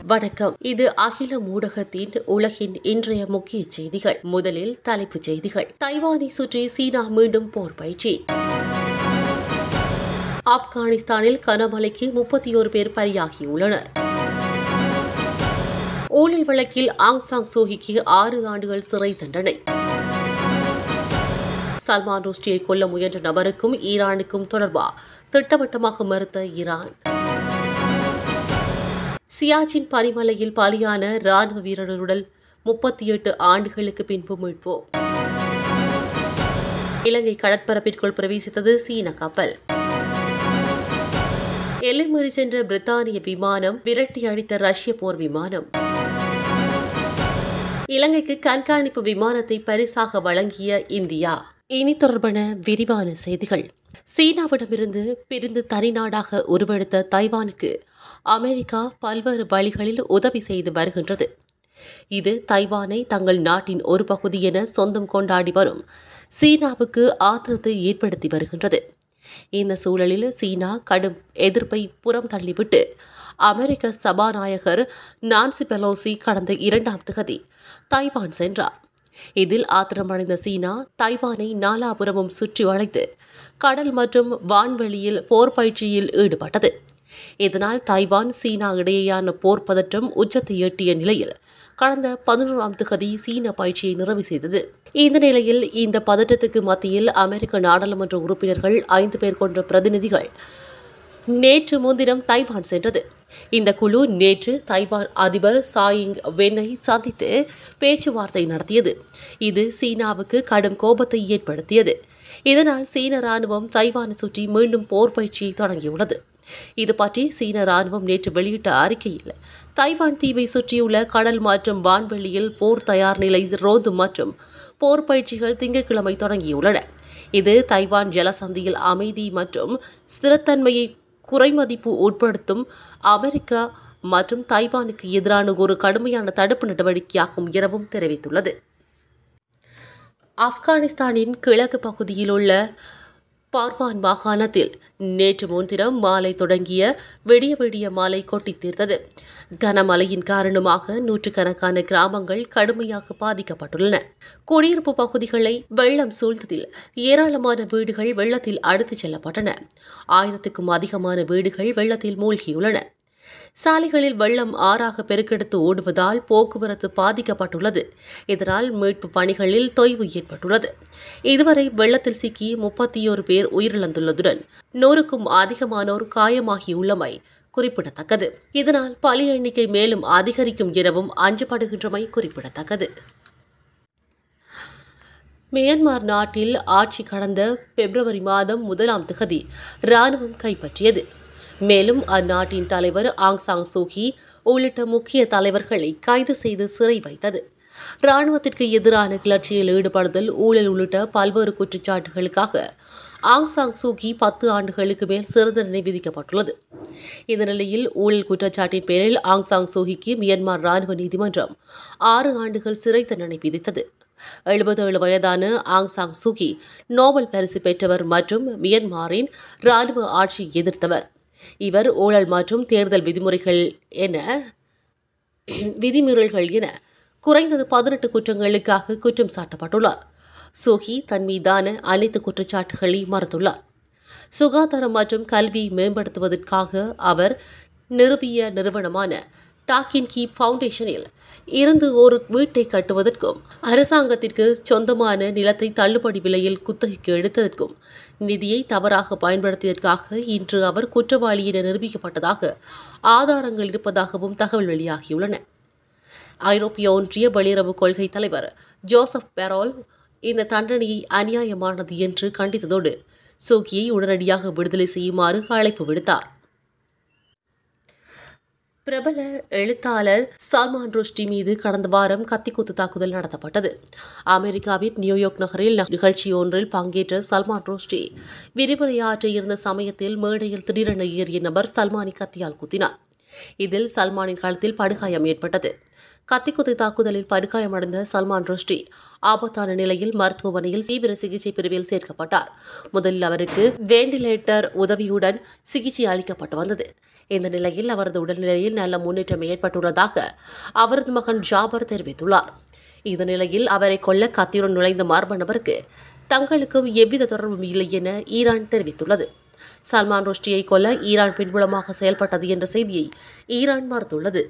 வணக்கம் இது அகில ஊடகத்தின் உலகின் இன்றைய முக்கிய செய்திகள் முதலில் தலைப்புச் செய்திகள் தைவானை சுற்றி சீனா மீண்டும் போர் பயிற்சி ஆப்கானிஸ்தானில் கனமழைக்கு முப்பத்தி ஒரு பேர் பலியாகியுள்ளனர் ஊழல் வழக்கில் ஆங் சாங் சூகிக்கு ஆறு ஆண்டுகள் சிறை தண்டனை சல்மான் ருஷ்டியை கொல்ல முயன்ற நபருக்கும் ஈரானுக்கும் தொடர்பா திட்டவட்டமாக மறுத்த ஈரான் சியாச்சின் பனிமலையில் பலியான ராணுவ வீரருடன் முப்பத்தி எட்டு ஆண்டுகளுக்கு பின்பு மீட்பு இலங்கை கடற்பரப்பிற்குள் பிரவேசித்தது சீன கப்பல் எல்லை மீறி சென்ற பிரித்தானிய விமானம் விரட்டி அடித்த ரஷ்ய போர் விமானம் இலங்கைக்கு கண்காணிப்பு விமானத்தை பரிசாக வழங்கிய இந்தியா இனி தொடர்பான விரிவான செய்திகள் சீனாவிடமிருந்து பிரிந்து தனிநாடாக உருவெடுத்த தைவானுக்கு அமெரிக்கா பல்வேறு வழிகளில் உதவி செய்து வருகின்றது இது தைவானை தங்கள் நாட்டின் ஒரு பகுதி என சொந்தம் கொண்டாடி வரும் சீனாவுக்கு ஆத்திரத்தை ஏற்படுத்தி வருகின்றது இந்த சூழலில் சீனா கடும் எதிர்ப்பை புறம் தள்ளிவிட்டு அமெரிக்க சபாநாயகர் நான்சி பெலோசி கடந்த இரண்டாம் திகதி தைவான் சென்றார் இதில் ஆத்திரமடைந்த சீனா தைவானை நாலாபுரமும் சுற்றி வளைத்து கடல் மற்றும் வான்வெளியில் போர் பயிற்சியில் ஈடுபட்டது இதனால் தைவான் சீனா இடையேயான போர் பதற்றம் உச்சத்தை எட்டிய நிலையில் கடந்த பதினோராம் திகதி சீன பயிற்சியை நிறைவு செய்தது இந்த நிலையில் இந்த பதற்றத்துக்கு மத்தியில் அமெரிக்க நாடாளுமன்ற உறுப்பினர்கள் ஐந்து பேர் கொண்ட பிரதிநிதிகள் நேற்று முன்தினம் தைவான் சென்றது இந்த குழு நேற்று தைவான் அதிபர் சாயிங் வென்னை சந்தித்து பேச்சுவார்த்தை நடத்தியது இது சீனாவுக்கு கடும் கோபத்தை ஏற்படுத்தியது இதனால் சீன ராணுவம் தைவானை சுற்றி மீண்டும் போர் பயிற்சியை தொடங்கியுள்ளது இது பற்றி சீன ராணுவம் நேற்று வெளியிட்ட அறிக்கையில் தைவான் தீவை சுற்றியுள்ள கடல் மற்றும் வான்வெளியில் போர் தயார் நிலை ரோந்து மற்றும் போர் பயிற்சிகள் திங்கட்கிழமை தொடங்கியுள்ளன இது தைவான் ஜலசந்தியில் அமைதி மற்றும் ஸ்திரத்தன்மையை குறைமதிப்பு உட்படுத்தும் அமெரிக்கா மற்றும் தைவானுக்கு எதிரான ஒரு கடுமையான தடுப்பு நடவடிக்கையாகும் எனவும் தெரிவித்துள்ளது ஆப்கானிஸ்தானின் கிழக்கு பகுதியில் உள்ள பார்வான் மாகாணத்தில் நேற்று முன்தினம் மாலை தொடங்கிய விடிய விடிய மாலை கொட்டித் தீர்த்தது கனமழையின் காரணமாக நூற்றுக்கணக்கான கிராமங்கள் கடுமையாக பாதிக்கப்பட்டுள்ளன குடியிருப்பு பகுதிகளை வெள்ளம் சூழ்ந்ததில் ஏராளமான வீடுகள் வெள்ளத்தில் அடித்துச் செல்லப்பட்டன ஆயிரத்துக்கும் அதிகமான வீடுகள் வெள்ளத்தில் மூழ்கியுள்ளன சாலைகளில் வெள்ளம் ஆறாக பெருக்கெடுத்து ஓடுவதால் போக்குவரத்து பாதிக்கப்பட்டுள்ளது இதனால் மீட்பு பணிகளில் தொய்வு ஏற்பட்டுள்ளது இதுவரை வெள்ளத்தில் சிக்கி முப்பத்தியோரு பேர் உயிரிழந்துள்ளதுடன் நூறுக்கும் அதிகமானோர் காயமாகியுள்ளமை குறிப்பிடத்தக்கது இதனால் பலி எண்ணிக்கை மேலும் அதிகரிக்கும் எனவும் அஞ்சப்படுகின்றமை குறிப்பிடத்தக்கது மியான்மர் நாட்டில் ஆட்சி கடந்த பிப்ரவரி மாதம் முதலாம் திகதி ராணுவம் கைப்பற்றியது மேலும் அந்நாட்டின் தலைவர் ஆங் சாங் சூகி உள்ளிட்ட முக்கிய தலைவர்களை கைது செய்து சிறை வைத்தது ராணுவத்திற்கு எதிரான கிளர்ச்சியில் ஈடுபடுதல் ஊழல் உள்ளிட்ட பல்வேறு குற்றச்சாட்டுகளுக்காக ஆங் சாங் சூகி பத்து ஆண்டுகளுக்கு மேல் சிறை தண்டனை விதிக்கப்பட்டுள்ளது இந்த நிலையில் ஊழல் குற்றச்சாட்டின் பேரில் ஆங் சாங் சூகிக்கு மியான்மர் ராணுவ நீதிமன்றம் ஆறு ஆண்டுகள் சிறை தண்டனை விதித்தது எழுபத்தேழு வயதான ஆங் சாங் சூகி நோபல் பரிசு பெற்றவர் மற்றும் மியான்மரின் ராணுவ ஆட்சியை எதிர்த்தவர் இவர் ஊழல் மற்றும் தேர்தல் விதிமுறைகள் என விதிமீறல்கள் என குறைந்தது பதினெட்டு குற்றங்களுக்காக குற்றம் சாட்டப்பட்டுள்ளார் சோஹி தன் மீதான அனைத்து குற்றச்சாட்டுகளை மறுத்துள்ளார் சுகாதாரம் மற்றும் கல்வியை மேம்படுத்துவதற்காக அவர் நிறுவிய நிறுவனமான டாக்கின் கீ ஃபவுண்டேஷனில் இருந்து ஒரு வீட்டை கட்டுவதற்கும் அரசாங்கத்திற்கு சொந்தமான நிலத்தை தள்ளுபடி விலையில் குத்தகைக்கு எடுத்ததற்கும் நிதியை தவறாக பயன்படுத்தியதற்காக இன்று அவர் குற்றவாளி என நிரூபிக்கப்பட்டதாக ஆதாரங்கள் இருப்பதாகவும் தகவல் வெளியாகியுள்ளன ஐரோப்பிய ஒன்றிய வெளியுறவு கொள்கை தலைவர் ஜோசப் பெரோல் இந்த தண்டனையை அநியாயமானது என்று கண்டித்ததோடு சோகியை உடனடியாக விடுதலை செய்யுமாறு அழைப்பு விடுத்தார் பிரபல எழுத்தாளர் சல்மான் ருஷ்டி மீது கடந்த வாரம் கத்திக்குத்து தாக்குதல் நடத்தப்பட்டது அமெரிக்காவின் நியூயார்க் நகரில் நிகழ்ச்சி ஒன்றில் பங்கேற்ற சல்மான் ருஷ்டி விரிவுரையாற்ற இருந்த சமயத்தில் மேடையில் திடீரென ஏறிய நபர் சல்மானை கத்தியால் குத்தினார் இதில் சல்மானின் கழுத்தில் படுகாயம் ஏற்பட்டது கத்திக்குத்து தாக்குதலில் படுகாயமடைந்த சல்மான் ருஷ்டி ஆபத்தான நிலையில் மருத்துவமனையில் தீவிர சிகிச்சை பிரிவில் சேர்க்கப்பட்டார் முதலில் அவருக்கு வெண்டிலேட்டர் உதவியுடன் சிகிச்சை அளிக்கப்பட்டு வந்தது இந்த நிலையில் அவரது உடல்நிலையில் நல்ல முன்னேற்றம் ஏற்பட்டுள்ளதாக அவரது மகன் ஜாபர் தெரிவித்துள்ளார் இந்த நிலையில் அவரை கொல்ல கத்தியுடன் நுழைந்த மர்ம நபருக்கு தங்களுக்கும் எவ்வித தொடர்பும் இல்லை என ஈரான் தெரிவித்துள்ளது சல்மான் ருஷ்டியை கொல்ல ஈரான் பின்புலமாக செயல்பட்டது என்ற செய்தியை ஈரான் மறுத்துள்ளது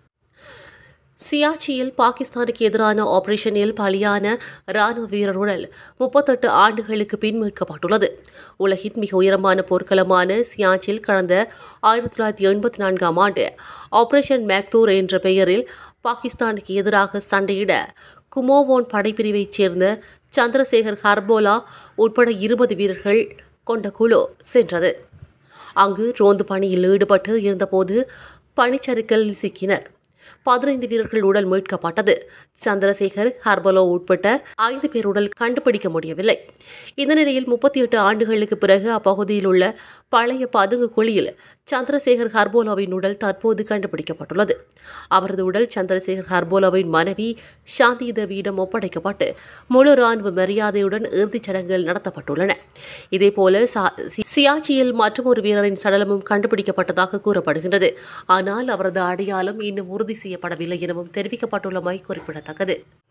சியாச்சியில் பாகிஸ்தானுக்கு எதிரான ஆபரேஷனில் பலியான ராணுவ வீரர் உடல் முப்பத்தெட்டு ஆண்டுகளுக்கு பின் மீட்கப்பட்டுள்ளது உலகின் மிக உயரமான போர்க்களமான சியாச்சில் கடந்த ஆயிரத்தி தொள்ளாயிரத்தி எண்பத்தி நான்காம் ஆண்டு ஆபரேஷன் மேக்தூர் என்ற பெயரில் பாகிஸ்தானுக்கு எதிராக சண்டையிட குமோவோன் படைப்பிரிவைச் சேர்ந்த சந்திரசேகர் ஹர்போலா உட்பட இருபது வீரர்கள் கொண்ட குழு சென்றது அங்கு ரோந்து பணியில் ஈடுபட்டு இருந்தபோது பனிச்சறுக்கலில் சிக்கினர் பதினைந்து வீரர்கள் உடல் மீட்கப்பட்டது சந்திரசேகர் ஹர்பலோ உட்பட்ட ஐந்து பேர் உடல் கண்டுபிடிக்க முடியவில்லை இந்த நிலையில் முப்பத்தி எட்டு ஆண்டுகளுக்கு பிறகு அப்பகுதியில் உள்ள பழைய பதுங்கு குழியில் சந்திரசேகர் ஹர்போலாவின் உடல் தற்போது கண்டுபிடிக்கப்பட்டுள்ளது அவரது உடல் சந்திரசேகர் ஹர்போலாவின் மனைவி சாந்தி தேவியிடம் ஒப்படைக்கப்பட்டு முழு ராணுவ மரியாதையுடன் இறுதிச் சடங்குகள் நடத்தப்பட்டுள்ளன இதேபோல சா- சி- சியாச்சியில் மற்றொரு வீரரின் சடலமும் கண்டுபிடிக்கப்பட்டதாக கூறப்படுகின்றது ஆனால் அவரது அடையாளம் இன்னும் உறுதி செய்யப்படவில்லை எனவும் தெரிவிக்கப்பட்டுள்ளமை குறிப்பிடத்தக்கது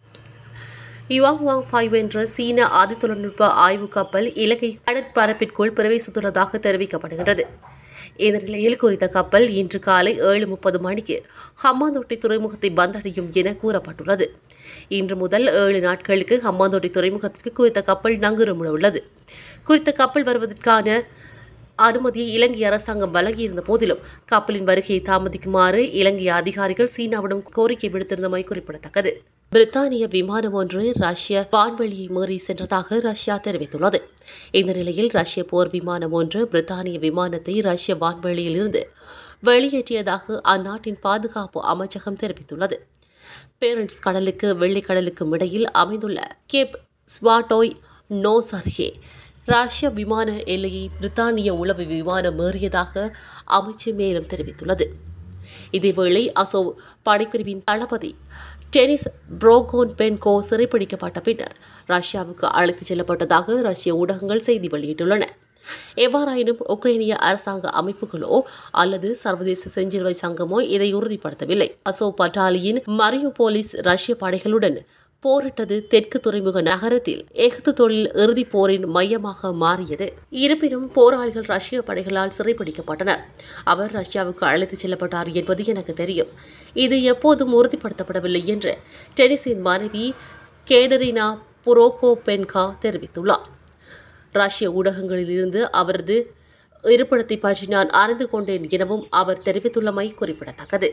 யுவாங் வாங் ஃபைவ் என்ற சீன ஆதி தொழில்நுட்ப ஆய்வு கப்பல் இலங்கை கடற்பரப்பிற்குள் பிரவேசித்துள்ளதாக தெரிவிக்கப்படுகிறது இந்த நிலையில் குறித்த கப்பல் இன்று காலை ஏழு முப்பது மணிக்கு ஹம்மாந்தோட்டை துறைமுகத்தை வந்தடையும் என கூறப்பட்டுள்ளது இன்று முதல் ஏழு நாட்களுக்கு ஹம்மாந்தோட்டை துறைமுகத்திற்கு குறித்த கப்பல் நங்கூரமிட உள்ளது குறித்த கப்பல் வருவதற்கான அனுமதியை இலங்கை அரசாங்கம் வழங்கியிருந்த போதிலும் கப்பலின் வருகையை தாமதிக்குமாறு இலங்கை அதிகாரிகள் சீனாவிடம் கோரிக்கை விடுத்திருந்தமை குறிப்பிடத்தக்கது பிரித்தானிய விமானம் ஒன்று ரஷ்ய வான்வெளியை மீறி சென்றதாக ரஷ்யா தெரிவித்துள்ளது இந்த நிலையில் ரஷ்ய போர் விமானம் ஒன்று பிரித்தானிய விமானத்தை ரஷ்ய வான்வெளியிலிருந்து வெளியேற்றியதாக அந்நாட்டின் பாதுகாப்பு அமைச்சகம் தெரிவித்துள்ளது பேரண்ட்ஸ் கடலுக்கு வெள்ளைக்கடலுக்கும் இடையில் அமைந்துள்ள கேப் ஸ்வாட்டோய் நோஸ் அருகே ரஷ்ய விமான எல்லையை பிரித்தானிய உளவு விமானம் ஏறியதாக அமைச்சு மேலும் தெரிவித்துள்ளது இதேவேளை அசோவ் படைப்பிரிவின் தளபதி டெனிஸ் புரோகோன் பென்கோ சிறைப்பிடிக்கப்பட்ட பின்னர் ரஷ்யாவுக்கு அழைத்துச் செல்லப்பட்டதாக ரஷ்ய ஊடகங்கள் செய்தி வெளியிட்டுள்ளன எவ்வாறாயினும் உக்ரைனிய அரசாங்க அமைப்புகளோ அல்லது சர்வதேச செஞ்சிலுவை சங்கமோ இதை உறுதிப்படுத்தவில்லை அசோவ் பட்டாலியின் மரியோபோலிஸ் ரஷ்ய படைகளுடன் போரிட்டது தெற்கு துறைமுக நகரத்தில் எஃகு தொழில் இறுதிப் போரின் மையமாக மாறியது இருப்பினும் போராளிகள் ரஷ்ய படைகளால் சிறைப்பிடிக்கப்பட்டனர் அவர் ரஷ்யாவுக்கு அழைத்துச் செல்லப்பட்டார் என்பது எனக்கு தெரியும் இது எப்போதும் உறுதிப்படுத்தப்படவில்லை என்று டெனிஸின் மனைவி கேடரினா புரோகோபென்கா தெரிவித்துள்ளார் ரஷ்ய ஊடகங்களிலிருந்து அவரது இருப்பிடத்தை பற்றி நான் அறிந்து கொண்டேன் எனவும் அவர் தெரிவித்துள்ளமை குறிப்பிடத்தக்கது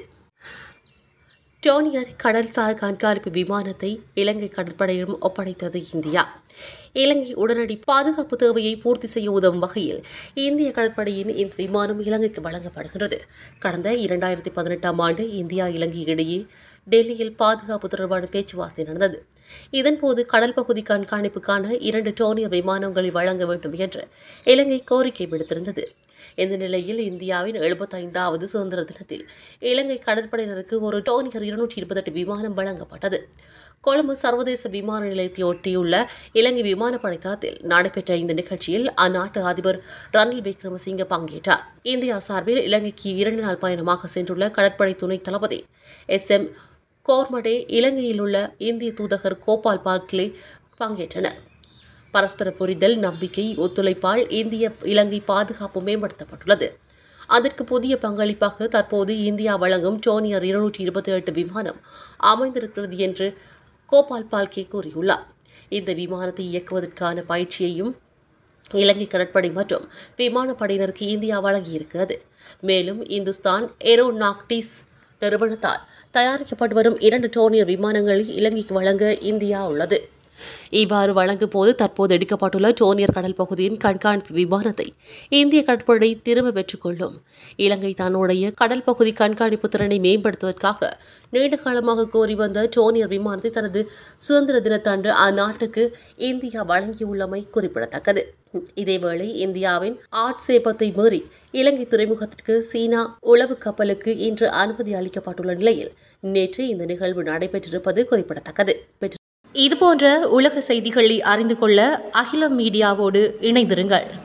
டோனியர் கடல்சார் கண்காணிப்பு விமானத்தை இலங்கை கடற்படையிடம் ஒப்படைத்தது இந்தியா இலங்கை உடனடி பாதுகாப்பு தேவையை பூர்த்தி செய்ய உதவும் வகையில் இந்திய கடற்படையின் இந்த விமானம் இலங்கைக்கு வழங்கப்படுகிறது கடந்த இரண்டாயிரத்தி பதினெட்டாம் ஆண்டு இந்தியா இலங்கை இடையே டெல்லியில் பாதுகாப்பு தொடர்பான பேச்சுவார்த்தை நடந்தது இதன்போது கடல் பகுதி கண்காணிப்புக்கான இரண்டு டோனியர் விமானங்களை வழங்க வேண்டும் என்று இலங்கை கோரிக்கை விடுத்திருந்தது இந்த நிலையில் இந்தியாவின் எழுபத்தைந்தாவது சுதந்திர தினத்தில் இலங்கை கடற்படையினருக்கு ஒரு டோனியர் இருநூற்றி இருபத்தெட்டு விமானம் வழங்கப்பட்டது கொழும்பு சர்வதேச விமான நிலையத்தை ஒட்டியுள்ள இலங்கை விமானப்படை தளத்தில் நடைபெற்ற இந்த நிகழ்ச்சியில் அந்நாட்டு அதிபர் ரணில் விக்ரமசிங்க பங்கேற்றார் இந்தியா சார்பில் இலங்கைக்கு இரண்டு நாள் பயணமாக சென்றுள்ள கடற்படை துணை தளபதி எஸ் எம் கோர்மடே இலங்கையில் உள்ள இந்திய தூதகர் கோபால் பாக்லே பங்கேற்றனர் பரஸ்பர புரிதல் நம்பிக்கை ஒத்துழைப்பால் இந்திய இலங்கை பாதுகாப்பு மேம்படுத்தப்பட்டுள்ளது அதற்கு புதிய பங்களிப்பாக தற்போது இந்தியா வழங்கும் டோனியர் இருநூற்றி இருபத்தி எட்டு விமானம் அமைந்திருக்கிறது என்று கோபால் பால்கே கூறியுள்ளார் இந்த விமானத்தை இயக்குவதற்கான பயிற்சியையும் இலங்கை கடற்படை மற்றும் விமானப்படையினருக்கு இந்தியா வழங்கியிருக்கிறது மேலும் இந்துஸ்தான் ஏரோநாக்டிஸ் நிறுவனத்தால் தயாரிக்கப்பட்டு வரும் இரண்டு டோனியர் விமானங்களை இலங்கைக்கு வழங்க இந்தியா உள்ளது இவ்வாறு வழங்கும் போது தற்போது எடுக்கப்பட்டுள்ள டோனியர் கடல் பகுதியின் கண்காணிப்பு விமானத்தை இந்திய கடற்படை திரும்ப பெற்றுக்கொள்ளும் இலங்கை தன்னுடைய கடல் பகுதி கண்காணிப்பு திறனை மேம்படுத்துவதற்காக நீண்ட காலமாக கோரி வந்த டோனியர் விமானத்தை தனது சுதந்திர தினத்தன்று அந்நாட்டுக்கு இந்தியா வழங்கியுள்ளமை குறிப்பிடத்தக்கது இதேவேளை இந்தியாவின் ஆட்சேபத்தை மீறி இலங்கை துறைமுகத்திற்கு சீனா உளவு கப்பலுக்கு இன்று அனுமதி அளிக்கப்பட்டுள்ள நிலையில் நேற்று இந்த நிகழ்வு நடைபெற்றிருப்பது குறிப்பிடத்தக்கது இதுபோன்ற உலக செய்திகளை அறிந்து கொள்ள அகிலம் மீடியாவோடு இணைந்திருங்கள்